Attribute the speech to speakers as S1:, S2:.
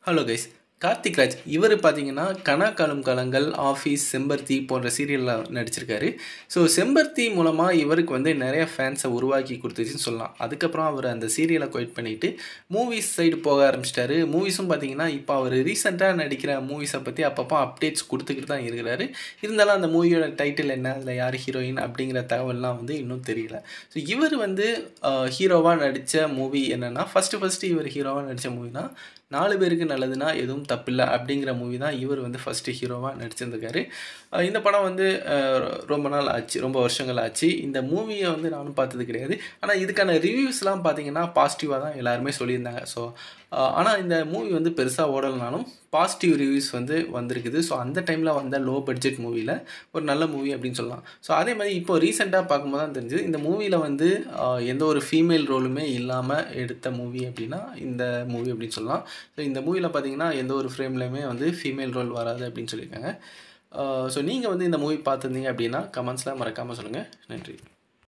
S1: hello guys Karthik Raj இவர் பார்த்தீங்கன்னா கனா காலம் காலங்கள் ஆஃபீஸ் செம்பருத்தி போன்ற சீரியலில் நடிச்சிருக்காரு ஸோ செம்பருத்தி மூலமாக இவருக்கு வந்து நிறைய ஃபேன்ஸை உருவாக்கி கொடுத்துச்சுன்னு சொல்லலாம் அதுக்கப்புறம் அவர் அந்த சீரியலை குவைட் பண்ணிவிட்டு மூவிஸ் சைடு போக ஆரம்பிச்சிட்டாரு மூவிஸும் பார்த்தீங்கன்னா இப்போ அவர் ரீசெண்டாக நடிக்கிற மூவிஸை பற்றி அப்பப்போ அப்டேட்ஸ் கொடுத்துக்கிட்டு தான் இருக்கிறாரு இருந்தாலும் அந்த மூவியோட டைட்டில் என்ன அதில் யார் ஹீரோயின் அப்படிங்கிற தகவல்லாம் வந்து இன்னும் தெரியல ஸோ இவர் வந்து ஹீரோவாக நடித்த மூவி என்னென்னா ஃபஸ்ட்டு ஃபஸ்ட்டு இவர் ஹீரோவாக நடித்த மூவினா நாலு பேருக்கு நல்லதுன்னா எதுவும் தப்பில்லை அப்படிங்கிற மூவி தான் இவர் வந்து ஃபஸ்ட்டு ஹீரோவாக நடிச்சிருந்திருக்காரு அஹ் இந்த படம் வந்து அஹ் ரொம்ப நாள் ஆச்சு ரொம்ப வருஷங்கள் ஆச்சு இந்த மூவியை வந்து நானும் பார்த்தது கிடையாது ஆனால் இதுக்கான ரிவ்யூஸ்லாம் பார்த்தீங்கன்னா பாசிட்டிவாக தான் எல்லாருமே சொல்லியிருந்தாங்க ஸோ ஆனால் இந்த மூவி வந்து பெருசாக ஓடலைனாலும் பாசிட்டிவ் ரிவ்யூஸ் வந்து வந்திருக்குது ஸோ அந்த டைமில் வந்த லோ பட்ஜெட் மூவியில் ஒரு நல்ல மூவி அப்படின்னு சொல்லலாம் ஸோ அதே மாதிரி இப்போ ரீசெண்டாக பார்க்கும்போது தான் தெரிஞ்சது இந்த மூவியில் வந்து ஆஹ் எந்த ஒரு ஃபீமேல் ரோலுமே இல்லாமல் எடுத்த மூவி அப்படின்னா இந்த மூவி அப்படின்னு சொல்லலாம் ஸோ இந்த மூவியில் பார்த்தீங்கன்னா எந்த ஒரு ஃப்ரேம்லையுமே வந்து ஃபீமேல் ரோல் வராது அப்படின்னு சொல்லியிருக்காங்க ஸோ நீங்கள் வந்து இந்த மூவி பார்த்துருந்தீங்க அப்படின்னா கமெண்ட்ஸில் மறக்காமல் சொல்லுங்கள் நன்றி